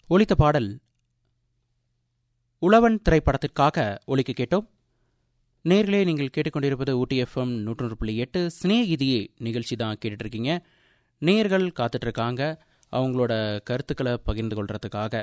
ஒலித்த பாடல் உழவன் திரைப்படத்திற்காக ஒலிக்க கேட்டோம் நேர்களே நீங்கள் கேட்டுக்கொண்டிருப்பது ஊட்டி எஃப்எம் நூற்றொன்று புள்ளி எட்டு ஸ்னேகிதியே நிகழ்ச்சி தான் கேட்டுட்ருக்கீங்க நேர்கள் காத்துட்ருக்காங்க அவங்களோட கருத்துக்களை பகிர்ந்து கொள்றதுக்காக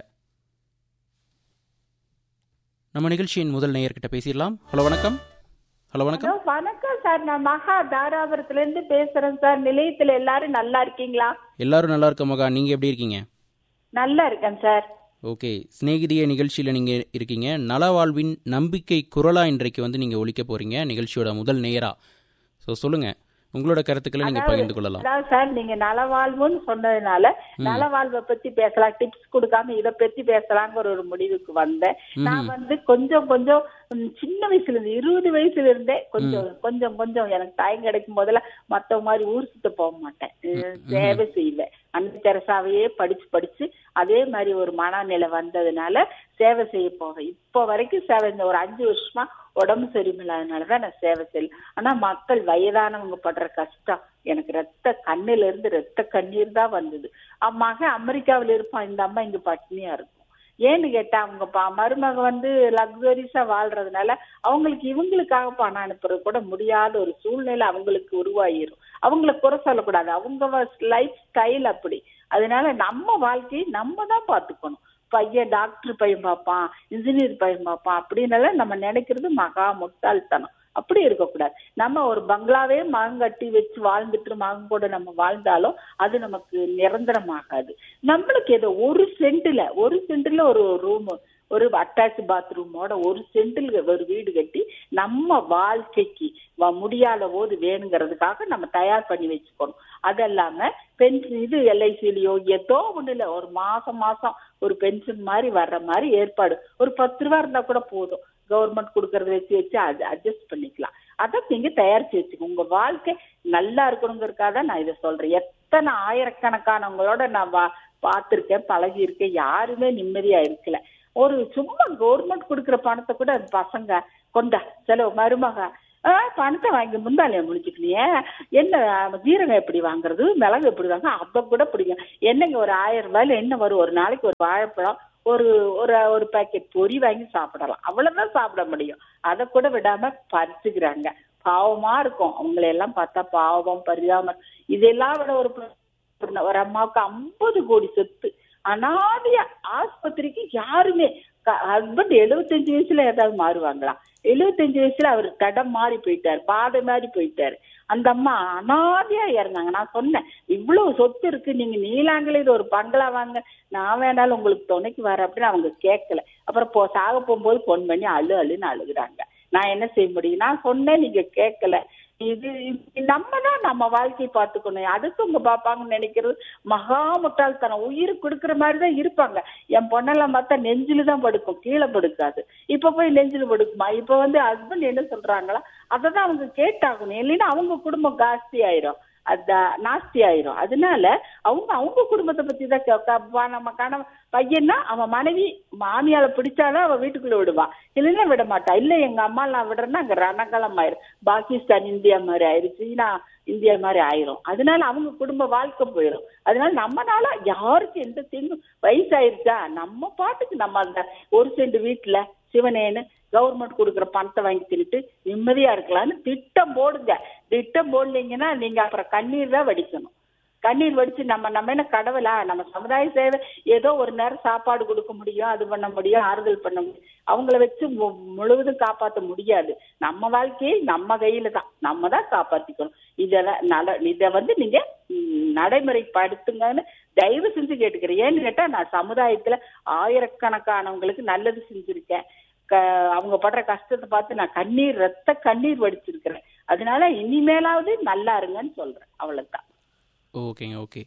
நம்ம நிகழ்ச்சியின் முதல் நேயர்கிட்ட பேசிடலாம் ஹலோ வணக்கம் ஹலோ வணக்கம் ஹலோ வணக்கம் சார் நான் மகா தாராபுரத்துல இருந்து பேசுறேன் சார் நிலையத்துல எல்லாரும் நல்லா இருக்கீங்களா எல்லாரும் நல்லா இருக்க மகா நீங்கள் எப்படி இருக்கீங்க நல்லா இருக்கேன் சார் ஓகே சிநேகிதிய நிகழ்ச்சியில் நீங்கள் இருக்கீங்க நலவாழ்வின் நம்பிக்கை குரலா இன்றைக்கு வந்து நீங்கள் ஒழிக்க போகிறீங்க நிகழ்ச்சியோட முதல் நேரா ஸோ சொல்லுங்கள் உங்களோட கருத்துக்களை நீங்கள் பகிர்ந்து கொள்ளலாம் அதாவது சார் நீங்க நலவாழ்வுன்னு சொன்னதுனால நலவாழ்வை பத்தி பேசலாம் டிப்ஸ் கொடுக்காம இத பத்தி பேசலாங்கிற ஒரு முடிவுக்கு வந்தேன் நான் வந்து கொஞ்சம் கொஞ்சம் ம், சின்ன வயசுல இருந்து இருபது வயசுல இருந்தே கொஞ்சம் கொஞ்சம் கொஞ்சம் எனக்கு டைம் கிடைக்கும் போதெல்லாம் மத்தவங்க மாதிரி ஊர் சுத்த போக மாட்டேன் அஹ், சேவை செய்வேன் அன்னை தெரசாவையே படிச்சு படிச்சு அதே மாதிரி ஒரு மனநிலை வந்ததுனால சேவை செய்ய போவேன் இப்போ வரைக்கும் சேவை இந்த ஒரு அஞ்சு வருஷமா உடம்பு சரியில்லாதனாலதான் நான் சேவை செய்யல ஆனா மக்கள் வயதானவங்க படுற கஷ்டம் எனக்கு ரத்த கண்ணுல இருந்து ரத்த கண்ணீர் தான் வந்தது அம்மாக அமெரிக்காவில் இருப்பான் இந்த அம்மா இங்க பட்னியா இருக்கும் ஏன்னு கேட்டா அவங்க பா மருமக வந்து லக்ஸரிஸா வாழ்றதுனால அவங்களுக்கு இவங்களுக்காக பணம் அனுப்புறது கூட முடியாத ஒரு சூழ்நிலை அவங்களுக்கு உருவாயிரும் அவங்கள குறை சொல்லக்கூடாது அவங்க லைஃப் ஸ்டைல் அப்படி அதனால நம்ம வாழ்க்கையை நம்ம தான் பாத்துக்கணும் பையன் டாக்டர் பையன் பார்ப்பான் இன்ஜினியர் பையன் பார்ப்பான் அப்படின்னு நம்ம நினைக்கிறது மகா முட்டாள்தனம் அப்படி இருக்கக்கூடாது நம்ம ஒரு பங்களாவே மகம் கட்டி வச்சு வாழ்ந்துட்டு மகம் கூட நம்ம வாழ்ந்தாலும் அது நமக்கு நிரந்தரமாகாது நம்மளுக்கு ஏதோ ஒரு சென்ட்ல ஒரு சென்ட்ல ஒரு ரூம் ஒரு அட்டாச் பாத்ரூமோட ஒரு சென்டில் ஒரு வீடு கட்டி நம்ம வாழ்க்கைக்கு வ- முடியாத போது வேணுங்கிறதுக்காக நம்ம தயார் பண்ணி வச்சுக்கணும் அதல்லாம பென்ஷன் இது எல்ஐசிலயோ ஏதோ ஒண்ணுல ஒரு மாசம் மாசம் ஒரு பென்ஷன் மாதிரி வர்ற மாதிரி ஏற்பாடு ஒரு பத்து ரூபா இருந்தா கூட போதும் கவர்மெண்ட் கொடுக்கறத வச்சு வச்சு அது அட்ஜஸ்ட் பண்ணிக்கலாம் அதை நீங்க தயாரிச்சு வச்சுக்கோங்க உங்க வாழ்க்கை நல்லா இருக்கணுங்கிறதுக்காக தான் நான் இதை சொல்றேன் எத்தனை ஆயிரக்கணக்கானவங்களோட நான் வா பார்த்திருக்கேன் பழகி இருக்கேன் யாருமே நிம்மதியா இருக்கல ஒரு சும்மா கவர்மெண்ட் கொடுக்குற பணத்தை கூட அந்த பசங்க கொண்டா செலவு மருமக ஆ, பணத்தை வாங்கி முந்தாலைய முடிச்சுக்கலையே என்ன ஜீரகம் எப்படி வாங்குறது மிளகு எப்படி வாங்க அதை கூட பிடிக்கும் என்னங்க ஒரு ஆயிரம் ரூபாயில என்ன வரும் ஒரு நாளைக்கு ஒரு வாழைப்பழம் ஒரு ஒரு ஒரு பாக்கெட் பொரி வாங்கி சாப்பிடலாம் அவ்வளவுதான் சாப்பிட முடியும் அதை கூட விடாம பறிச்சுக்கிறாங்க பாவமா இருக்கும் அவங்களை எல்லாம் பார்த்தா பாவம் பரிதாபம் இதெல்லாம் விட ஒரு பிள்ளை- ஒரு அம்மாவுக்கு ஐம்பது கோடி சொத்து அனாதையா ஆஸ்பத்திரிக்கு யாருமே ஹஸ்பண்ட் எழுபத்தஞ்சு வயசுல ஏதாவது மாறுவாங்களா எழுபத்தஞ்சு வயசுல அவர் தடம் மாறி போயிட்டார் பாதை மாறி போயிட்டாரு அந்த அம்மா அனாதையா இறந்தாங்க நான் சொன்னேன் இவ்வளவு சொத்து இருக்கு நீங்க நீலாங்கலையில் ஒரு பங்களா வாங்க நான் வேணாலும் உங்களுக்கு துணைக்கு வரேன் அப்படின்னு அவங்க கேட்கல அப்புறம் போ சாக போகும்போது ஃபோன் பண்ணி அழு அழுன்னு அழுகுறாங்க நான் என்ன செய்ய முடியும் நான் சொன்னேன் நீங்க கேட்கல இது இது நம்ம தான் நம்ம வாழ்க்கையை பார்த்துக்கணும் அடுத்தவங்க பார்ப்பாங்கன்னு நினைக்கிறது மகா முட்டாள்தனம் உயிர் கொடுக்குற மாதிரி தான் இருப்பாங்க என் பொண்ணெல்லாம் பார்த்தா நெஞ்சில தான் படுக்கும் கீழே படுக்காது இப்ப போய் நெஞ்சில படுக்குமா இப்ப வந்து ஹஸ்பண்ட் என்ன சொல்றாங்களா அதை தான் அவங்க கேட்டாகணும் இல்லைன்னா அவங்க குடும்பம் காஸ்தி ஆயிரும் அத நாஸ்தி ஆயிரும் அதனால அவங்க அவங்க குடும்பத்தை பத்தி தான் கேட்க- ப- நம்ம கணவன் பையன்னா அவன் மனைவி மாமியால பிடிச்சாதான் அவன் வீட்டுக்குள்ள விடுவான் இல்லைன்னா விட மாட்டா இல்ல எங்க அம்மா நான் விடுறேன்னா அங்க ரணகலம் ஆயிரும் பாகிஸ்தான் இந்தியா மாதிரி ஆயிரும் சீனா இந்தியா மாதிரி ஆயிரும் அதனால அவங்க குடும்ப வாழ்க்கை போயிடும் அதனால நம்மனால யாருக்கு எந்த தீங்கும் வயசாயிருச்சா நம்ம பாட்டுக்கு நம்ம அந்த ஒரு சென்ட் வீட்டுல சிவனேன்னு கவர்மெண்ட் கொடுக்குற பணத்தை வாங்கி தின்னுட்டு நிம்மதியா இருக்கலாம்னு திட்டம் போடுங்க திட்டம் போடலீங்கன்னா நீங்க அப்புறம் கண்ணீர் தான் வடிக்கணும் கண்ணீர் வடிச்சு நம்ம நம்ம என்ன கடவுளா நம்ம சமுதாய சேவை ஏதோ ஒரு நேரம் சாப்பாடு கொடுக்க முடியும் அது பண்ண முடியும் ஆறுதல் பண்ண முடியும் அவங்கள வச்சு மு- முழுவதும் காப்பாற்ற முடியாது நம்ம வாழ்க்கையை நம்ம கையில தான் நம்ம தான் காப்பாத்திக்கணும் இதெல்லாம் நல இதை வந்து நீங்க ம், நடைமுறைப்படுத்துங்கன்னு தயவு செஞ்சு கேட்டுக்கிறேன் ஏன்னு கேட்டா நான் சமுதாயத்துல ஆயிரக்கணக்கானவங்களுக்கு நல்லது செஞ்சிருக்கேன் க- அவங்க படுற கஷ்டத்தை பார்த்து நான் கண்ணீர் ரத்த கண்ணீர் வடிச்சிருக்கிறேன் அதனால இனிமேலாவது நல்லா இருங்கன்னு சொல்றேன் அவ்வளவுதான் ஓகேங்க ஓகே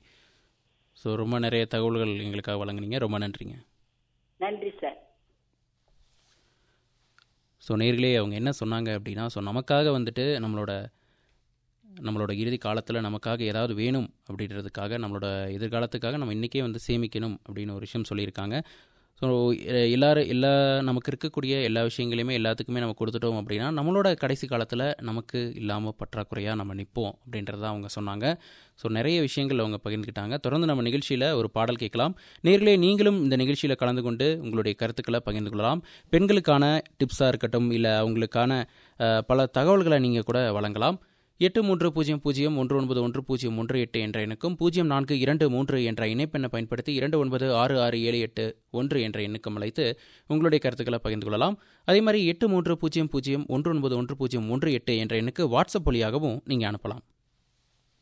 ஸோ ரொம்ப நிறைய தகவல்கள் எங்களுக்காக வழங்குனீங்க ரொம்ப நன்றிங்க நன்றி சார் ஸோ நேர்களே அவங்க என்ன சொன்னாங்க அப்படின்னா ஸோ நமக்காக வந்துட்டு நம்மளோட நம்மளோட இறுதி காலத்தில் நமக்காக ஏதாவது வேணும் அப்படின்றதுக்காக நம்மளோட எதிர்காலத்துக்காக நம்ம இன்றைக்கே வந்து சேமிக்கணும் அப்படின்னு ஒரு விஷயம் சொல்லியிருக்காங்க ஸோ எல்லாரும் எல்லா நமக்கு இருக்கக்கூடிய எல்லா விஷயங்களையுமே எல்லாத்துக்குமே நம்ம கொடுத்துட்டோம் அப்படின்னா நம்மளோட கடைசி காலத்தில் நமக்கு இல்லாமல் பற்றாக்குறையாக நம்ம நிற்போம் அப்படின்றத அவங்க சொன்னாங்க ஸோ நிறைய விஷயங்கள் அவங்க பகிர்ந்துக்கிட்டாங்க தொடர்ந்து நம்ம நிகழ்ச்சியில் ஒரு பாடல் கேட்கலாம் நேர்களே நீங்களும் இந்த நிகழ்ச்சியில் கலந்து கொண்டு உங்களுடைய கருத்துக்களை பகிர்ந்து கொள்ளலாம் பெண்களுக்கான டிப்ஸாக இருக்கட்டும் இல்லை அவங்களுக்கான அஹ், பல தகவல்களை நீங்கள் கூட வழங்கலாம் எட்டு மூன்று பூஜ்ஜியம் பூஜ்ஜியம் ஒன்று ஒன்பது ஒன்று பூஜ்ஜியம் ஒன்று எட்டு என்ற எண்ணுக்கும் பூஜ்ஜியம் நான்கு இரண்டு மூன்று என்ற இணைப்பெண்ணை பயன்படுத்தி இரண்டு ஒன்பது ஆறு ஆறு ஏழு எட்டு ஒன்று என்ற எண்ணுக்கும் அழைத்து உங்களுடைய கருத்துக்களை பகிர்ந்து கொள்ளலாம் அதே மாதிரி எட்டு மூன்று பூஜ்ஜியம் பூஜ்ஜியம் ஒன்று ஒன்பது ஒன்று பூஜ்ஜியம் ஒன்று எட்டு என்ற எண்ணுக்கு வாட்ஸ்அப் வழியாகவும் நீங்கள் அனுப்பலாம்